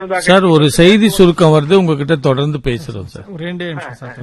sir ஒரு செய்தி சுருக்கம் வருது உங்ககிட்ட தொடர்ந்து பேசுறோம் சார் ஒரு ரெண்டே நிமிஷம் சார்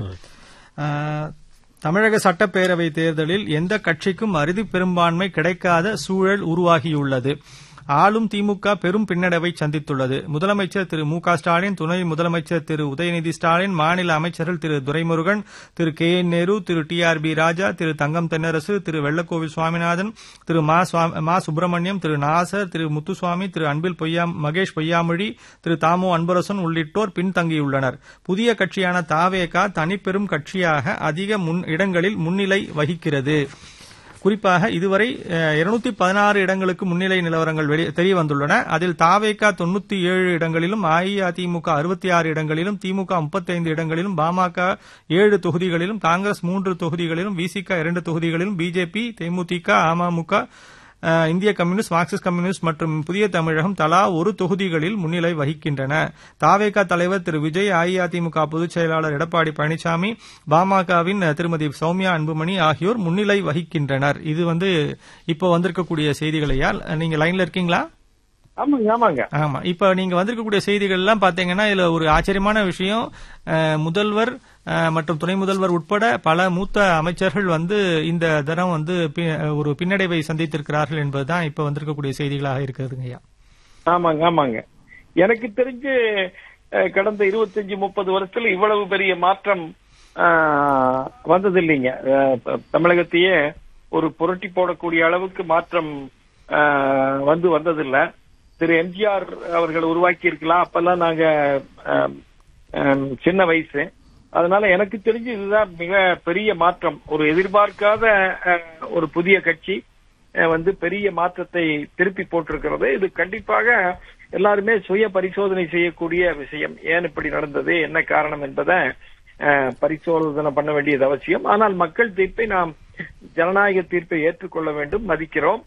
ஆஹ், தமிழக சட்டப்பேரவை தேர்தலில் எந்த கட்சிக்கும் அறுதி பெரும்பான்மை கிடைக்காத சூழல் உருவாகியுள்ளது ஆளும் திமுக பெரும் பின்னடைவை சந்தித்துள்ளது முதலமைச்சர் திரு மு க ஸ்டாலின் துணை முதலமைச்சர் திரு உதயநிதி ஸ்டாலின் மாநில அமைச்சர்கள் Thiru Duraimurugan Thiru K N Nehru Thiru T R B Raja Thiru Thangam Thennarasu Thiru Vellakovil Swaminathan Thiru மா சுவா- மா சுப்பிரமணியம் திரு நாசர் திரு முத்துசுவாமி திரு அன்பில் பொய்யா மகேஷ் பொய்யாமொழி திரு தாமோ அன்பரசன் உள்ளிட்டோர் பின்தங்கியுள்ளனர் புதிய கட்சியான தாவேகா தனிப்பெரும் கட்சியாக அதிக முன் இடங்களில் முன்னிலை வகிக்கிறது குறிப்பாக இதுவரை இருநூத்தி பதினாறு இடங்களுக்கு முன்னிலை நிலவரங்கள் வெளி- தெரிய வந்துள்ளன அதில் தாவேகா தொண்ணூத்தி ஏழு இடங்களிலும் அஇஅதிமுக அறுபத்தி ஆறு இடங்களிலும் திமுக முப்பத்தைந்து இடங்களிலும் பாமக ஏழு தொகுதிகளிலும் காங்கிரஸ் மூன்று தொகுதிகளிலும் விசிக இரண்டு தொகுதிகளிலும் பிஜேபி தேமுதிக அமமுக அஹ், இந்திய கம்யூனிஸ்ட் மார்க்சிஸ்ட் கம்யூனிஸ்ட் மற்றும் புதிய தமிழகம் தலா ஒரு தொகுதிகளில் முன்னிலை வகிக்கின்றன தாவேகா தலைவர் திரு விஜய் அஇஅதிமுக பொதுச் செயலாளர் எடப்பாடி பழனிசாமி பாமகவின் திருமதி சௌமியா அன்புமணி ஆகியோர் முன்னிலை வகிக்கின்றனர் இது வந்து இப்போ வந்திருக்கக்கூடிய செய்திகளையா நீங்க லைன்ல இருக்கீங்களா ஆமாங்க ஆமாங்க ஆமா இப்ப நீங்க வந்திருக்கக்கூடிய செய்திகள் எல்லாம் பாத்தீங்கன்னா இதுல ஒரு ஆச்சரியமான விஷயம் அஹ், முதல்வர் அஹ், மற்றும் துணை முதல்வர் உட்பட பல மூத்த அமைச்சர்கள் வந்து இந்த தரம் வந்து பி- ஒரு பின்னடைவை சந்தித்திருக்கிறார்கள் என்பதுதான் இப்ப வந்திருக்கக்கூடிய செய்திகளாக இருக்கிறதுங்க ஐயா ஆமாங்க ஆமாங்க எனக்கு தெரிஞ்சு அஹ், கடந்த இருபத்தஞ்சு முப்பது வருஷத்துல இவ்வளவு பெரிய மாற்றம் ஆஹ், வந்தது இல்லைங்க அஹ், ப- தமிழகத்தையே ஒரு புரட்டி போடக்கூடிய அளவுக்கு மாற்றம் ஆஹ், வந்து வந்ததில்ல திரு எம்ஜிஆர் அவர்கள் உருவாக்கி இருக்கலாம் அப்பெல்லாம் நாங்க ஆம், ஆம், சின்ன வயசு அதனால எனக்கு தெரிஞ்சு இதுதான் மிக பெரிய மாற்றம் ஒரு எதிர்பார்க்காத அஹ், ஒரு புதிய கட்சி அஹ், வந்து பெரிய மாற்றத்தை திருப்பி போட்டிருக்கிறது இது கண்டிப்பாக எல்லாருமே சுய பரிசோதனை செய்யக்கூடிய விஷயம் ஏன் இப்படி நடந்தது என்ன காரணம் என்பதை அஹ், பரிசோதனை பண்ண வேண்டியது அவசியம் ஆனால் மக்கள் தீர்ப்பை நாம் ஜனநாயக தீர்ப்பை ஏற்றுக்கொள்ள வேண்டும் மதிக்கிறோம்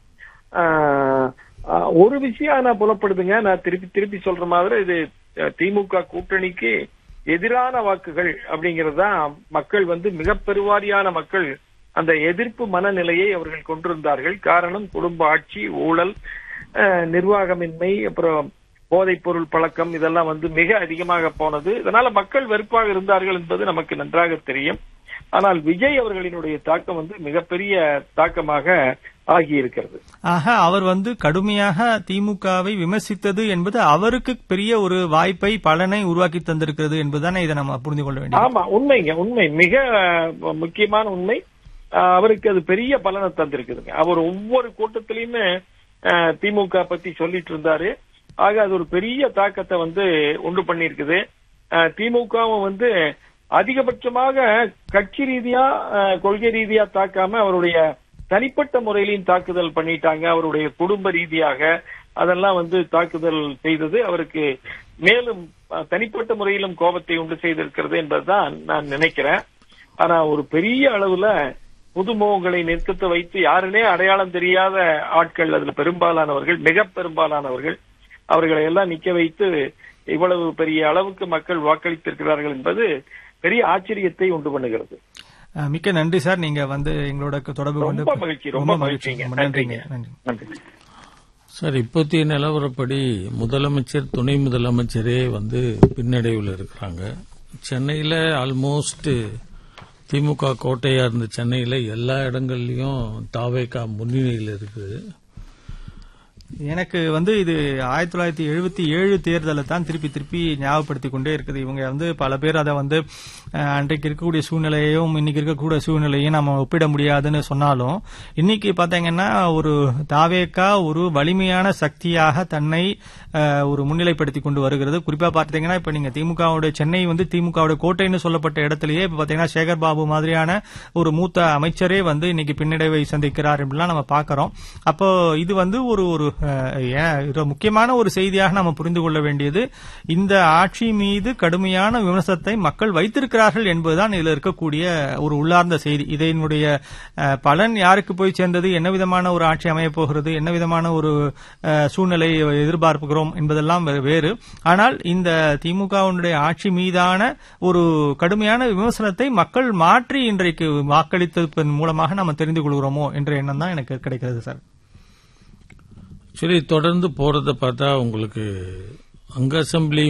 ஆஹ், ஆஹ், ஒரு விஷயம் நான் புலப்படுதுங்க நான் திருப்பி திருப்பி சொல்ற மாதிரி இது அஹ், திமுக கூட்டணிக்கு எதிரான வாக்குகள் அப்படிங்கிறது தான் மக்கள் வந்து மிக பெருவாரியான மக்கள் அந்த எதிர்ப்பு மனநிலையை அவர்கள் கொண்டிருந்தார்கள் காரணம் குடும்ப ஆட்சி ஊழல் அஹ், நிர்வாகமின்மை அப்புறம் போதைப் பொருள் பழக்கம் இதெல்லாம் வந்து மிக அதிகமாக போனது இதனால மக்கள் வெறுப்பாக இருந்தார்கள் என்பது நமக்கு நன்றாக தெரியும் ஆனால் விஜய் அவர்களினுடைய தாக்கம் வந்து மிகப்பெரிய தாக்கமாக ஆகியிருக்கிறது ஆக அவர் வந்து கடுமையாக திமுகவை விமர்சித்தது என்பது அவருக்கு பெரிய ஒரு வாய்ப்பை பலனை உருவாக்கி தந்திருக்கிறது என்பதுதானே இதை நம்ம புரிந்து கொள்ள வேண்டியது ஆமா உண்மைங்க உண்மை மிக அஹ், முக்கியமான உண்மை அஹ், அவருக்கு அது பெரிய பலனை தந்திருக்குதுங்க அவர் ஒவ்வொரு கூட்டத்திலயுமே அஹ், திமுக பத்தி சொல்லிட்டு இருந்தாரு ஆக அது ஒரு பெரிய தாக்கத்தை வந்து உண்டு பண்ணியிருக்குது அஹ், திமுகவும் வந்து அதிகபட்சமாக கட்சி ரீதியா அஹ், கொள்கை ரீதியா தாக்காம அவருடைய தனிப்பட்ட முறையிலையும் தாக்குதல் பண்ணிட்டாங்க அவருடைய குடும்ப ரீதியாக அதெல்லாம் வந்து தாக்குதல் செய்தது அவருக்கு மேலும் அஹ், தனிப்பட்ட முறையிலும் கோபத்தை உண்டு செய்திருக்கிறது என்பதுதான் நான் நினைக்கிறேன் ஆனா ஒரு பெரிய அளவுல புதுமுகங்களை நிற்கத்தை வைத்து யாருனே அடையாளம் தெரியாத ஆட்கள் அதுல பெரும்பாலானவர்கள் மிக பெரும்பாலானவர்கள் அவர்களை எல்லாம் நிக்க வைத்து இவ்வளவு பெரிய அளவுக்கு மக்கள் வாக்களித்திருக்கிறார்கள் என்பது பெரிய ஆச்சரியத்தை உண்டு பண்ணுகிறது அஹ், மிக்க நன்றி சார் நீங்க வந்து எங்களோட தொடர்பு கொண்டு ரொம்ப மகிழ்ச்சி ரொம்ப மகிழ்ச்சிங்க ரொம்ப நன்றிங்க நன்றிங்க நன்றி நன்றி சார் இப்போதைய நிலவரப்படி முதலமைச்சர் துணை முதலமைச்சரே வந்து பின்னடைவில் இருக்கிறாங்க சென்னையில ஆல்மோஸ்ட் திமுக கோட்டையா இருந்த சென்னையில எல்லா இடங்கள்லயும் தாவேகா முன்னணியில் இருக்குது எனக்கு வந்து இது ஆயிரத்தி தொள்ளாயிரத்தி எழுபத்தி ஏழு தேர்தலை தான் திருப்பி திருப்பி ஞாபகப்படுத்தி கொண்டே இருக்குது இவங்க வந்து பல பேர் அதை வந்து அஹ், அன்றைக்கு இருக்கக்கூடிய சூழ்நிலையும் இன்னைக்கு இருக்கக்கூடிய சூழ்நிலையும் நம்ம ஒப்பிட முடியாதுன்னு சொன்னாலும் இன்னைக்கு பாத்தீங்கன்னா ஒரு தாவேக்கா ஒரு வலிமையான சக்தியாக தன்னை அஹ், ஒரு முன்னிலைப்படுத்தி கொண்டு வருகிறது குறிப்பா பாத்தீங்கன்னா இப்ப நீங்க திமுகவுடைய சென்னை வந்து திமுகவுடைய கோட்டைன்னு சொல்லப்பட்ட இடத்திலேயே இப்ப பாத்தீங்கன்னா சேகர் பாபு மாதிரியான ஒரு மூத்த அமைச்சரே வந்து இன்னைக்கு பின்னடைவை சந்திக்கிறார் அப்படிலாம் நம்ம பாக்குறோம் அப்போ இது வந்து ஒரு ஒரு அஹ், ஏன் இது முக்கியமான ஒரு செய்தியாக நம்ம புரிந்து கொள்ள வேண்டியது இந்த ஆட்சி மீது கடுமையான விமர்சனத்தை மக்கள் வைத்திருக்கிறார்கள் என்பதுதான் இதுல இருக்கக்கூடிய ஒரு உள்ளார்ந்த செய்தி இதனுடைய அஹ், பலன் யாருக்கு போய் சேர்ந்தது என்ன விதமான ஒரு ஆட்சி அமையப் போகிறது என்ன விதமான ஒரு அஹ், சூழ்நிலை எதிர்பார்க்கிறோம் என்பதெல்லாம் வே- வேறு ஆனால் இந்த திமுகவினுடைய ஆட்சி மீதான ஒரு கடுமையான விமர்சனத்தை மக்கள் மாற்றி இன்றைக்கு வாக்களித்ததன் மூலமாக நம்ம தெரிந்து கொள்கிறோமோ என்ற எண்ணம் தான் எனக்கு கிடைக்கிறது சார் சரி தொடர்ந்து போறத பார்த்தா உங்களுக்கு அங்க அசம்பிளி